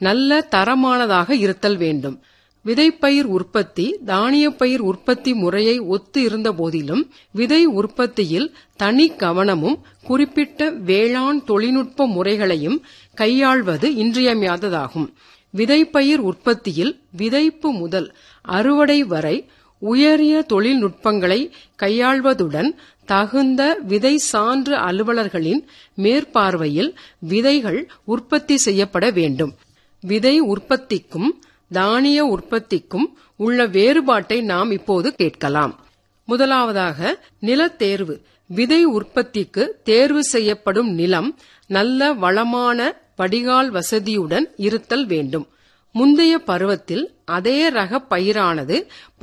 நல்ல தரமானதாக இருத்தல் வேண்டும் விதைப்பயிர் உற்பத்தி தானியப்பயிர் உற்பத்தி முறையை ஒத்து இருந்த போதிலும் விதை உற்பத்தியில் தனி கவனமும் குறிப்பிட்ட வேளாண் தொழில்நுட்ப முறைகளையும் கையாள்வது இன்றியமையாததாகும் விதைப்பயிர் உற்பத்தியில் விதைப்பு முதல் அறுவடை வரை உயரிய தொழில்நுட்பங்களை கையாள்வதுடன் தகுந்த விதை சான்று அலுவலர்களின் மேற்பார்வையில் விதைகள் உற்பத்தி செய்யப்பட வேண்டும் விதை உற்பத்திக்கும் தானிய உற்பத்திக்கும் உள்ள வேறுபாட்டை நாம் இப்போது கேட்கலாம் முதலாவதாக நிலத்தேர்வு விதை உற்பத்திக்கு தேர்வு செய்யப்படும் நிலம் நல்ல வளமான வடிகால் வசதியுடன் இருத்தல் வேண்டும் முந்தைய பருவத்தில் அதே ரக பயிரானது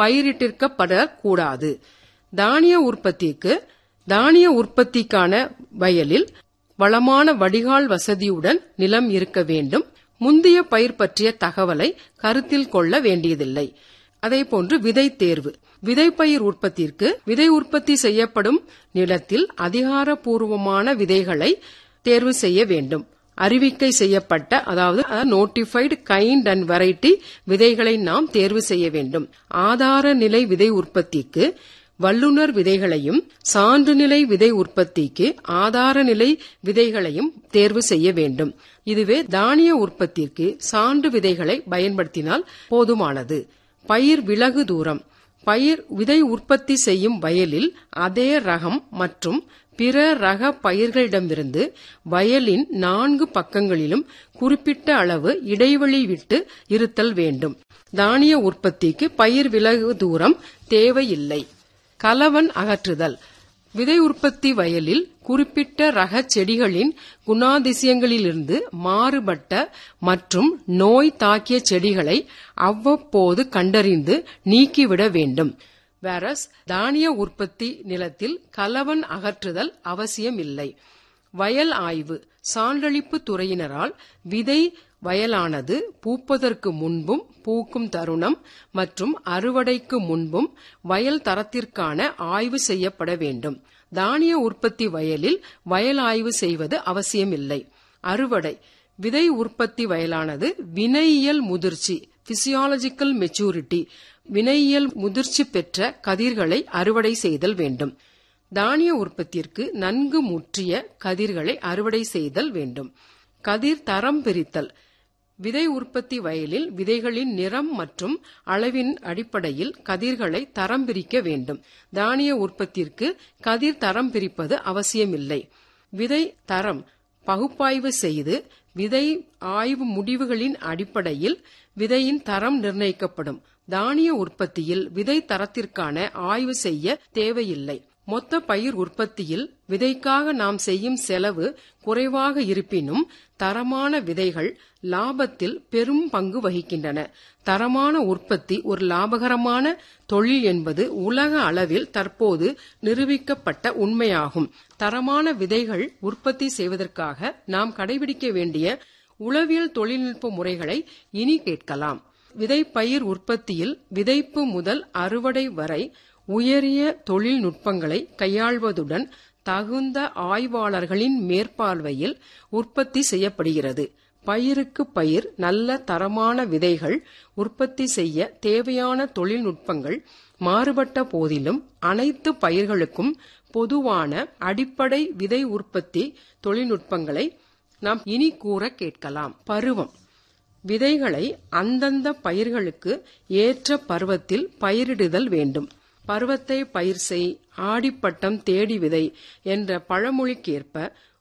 பயிரிட்டிருக்கப்படக்கூடாது தானிய உற்பத்திக்கு தானிய உற்பத்திக்கான வயலில் வளமான வடிகால் வசதியுடன் நிலம் இருக்க வேண்டும் முந்தைய பயிர் பற்றிய தகவலை கருத்தில் கொள்ள வேண்டியதில்லை அதேபோன்று விதை தேர்வு விதைப்பயிர் உற்பத்திற்கு விதை உற்பத்தி செய்யப்படும் நிலத்தில் அதிகாரப்பூர்வமான விதைகளை தேர்வு செய்ய வேண்டும் அறிவிக்கை செய்யப்பட்ட அதாவது நோட்டிஃபைடு கைண்ட் அண்ட் வெரைட்டி விதைகளை நாம் தேர்வு செய்ய வேண்டும் ஆதார நிலை விதை உற்பத்திக்கு வல்லுநர் விதைகளையும் சான்றுநிலை விதை உற்பத்திக்கு ஆதார நிலை விதைகளையும் தேர்வு செய்ய வேண்டும் இதுவே தானிய உற்பத்திற்கு சான்று விதைகளை பயன்படுத்தினால் போதுமானது பயிர் விலகு தூரம் பயிர் விதை உற்பத்தி செய்யும் வயலில் அதே ரகம் மற்றும் பிற ரக பயிர்களிடமிருந்து வயலின் நான்கு பக்கங்களிலும் குறிப்பிட்ட அளவு இடைவெளி விட்டு இருத்தல் வேண்டும் தானிய உற்பத்திக்கு பயிர் விலகு தூரம் தேவையில்லை கலவன் அகற்றுதல் விதை உற்பத்தி வயலில் குறிப்பிட்ட ரக செடிகளின் குணாதிசயங்களிலிருந்து மாறுபட்ட மற்றும் நோய் தாக்கிய செடிகளை அவ்வப்போது கண்டறிந்து நீக்கிவிட வேண்டும் வேரஸ் தானிய உற்பத்தி நிலத்தில் கலவன் அகற்றுதல் அவசியமில்லை வயல் ஆய்வு சான்றளிப்பு துறையினரால் விதை வயலானது பூப்பதற்கு முன்பும் பூக்கும் தருணம் மற்றும் அறுவடைக்கு முன்பும் வயல் தரத்திற்கான ஆய்வு செய்யப்பட வேண்டும் தானிய உற்பத்தி வயலில் வயல் ஆய்வு செய்வது அவசியமில்லை அறுவடை விதை உற்பத்தி வயலானது வினையியல் முதிர்ச்சி பிசியாலஜிக்கல் மெச்சூரிட்டி வினையியல் முதிர்ச்சி பெற்ற கதிர்களை அறுவடை செய்தல் வேண்டும் தானிய உற்பத்திற்கு நன்கு முற்றிய கதிர்களை அறுவடை செய்தல் வேண்டும் கதிர் தரம் பிரித்தல் விதை உற்பத்தி வயலில் விதைகளின் நிறம் மற்றும் அளவின் அடிப்படையில் கதிர்களை தரம் பிரிக்க வேண்டும் தானிய உற்பத்திற்கு கதிர் தரம் பிரிப்பது அவசியமில்லை விதை தரம் பகுப்பாய்வு செய்து விதை ஆய்வு முடிவுகளின் அடிப்படையில் விதையின் தரம் நிர்ணயிக்கப்படும் தானிய உற்பத்தியில் விதை தரத்திற்கான ஆய்வு செய்ய தேவையில்லை மொத்த பயிர் உற்பத்தியில் விதைக்காக நாம் செய்யும் செலவு குறைவாக இருப்பினும் தரமான விதைகள் லாபத்தில் பெரும் பங்கு வகிக்கின்றன தரமான உற்பத்தி ஒரு லாபகரமான தொழில் என்பது உலக அளவில் தற்போது நிரூபிக்கப்பட்ட உண்மையாகும் தரமான விதைகள் உற்பத்தி செய்வதற்காக நாம் கடைபிடிக்க வேண்டிய உளவியல் தொழில்நுட்ப முறைகளை இனி கேட்கலாம் விதைப்பயிர் உற்பத்தியில் விதைப்பு முதல் அறுவடை வரை உயரிய தொழில்நுட்பங்களை கையாள்வதுடன் தகுந்த ஆய்வாளர்களின் மேற்பார்வையில் உற்பத்தி செய்யப்படுகிறது பயிருக்கு பயிர் நல்ல தரமான விதைகள் உற்பத்தி செய்ய தேவையான தொழில்நுட்பங்கள் மாறுபட்ட போதிலும் அனைத்து பயிர்களுக்கும் பொதுவான அடிப்படை விதை உற்பத்தி தொழில்நுட்பங்களை நாம் இனி கூற கேட்கலாம் பருவம் விதைகளை அந்தந்த பயிர்களுக்கு ஏற்ற பருவத்தில் பயிரிடுதல் வேண்டும் பருவத்தை பயிர் செய் ஆடிப்பட்டம் தேடி விதை என்ற பழமொழிக்கேற்ப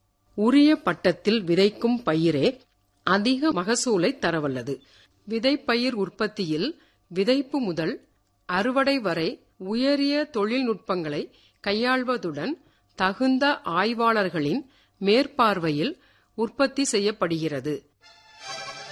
உரிய பட்டத்தில் விதைக்கும் பயிரே அதிக மகசூலை தரவல்லது விதைப்பயிர் உற்பத்தியில் விதைப்பு முதல் அறுவடை வரை உயரிய தொழில்நுட்பங்களை கையாள்வதுடன் தகுந்த ஆய்வாளர்களின் மேற்பார்வையில் உற்பத்தி செய்யப்படுகிறது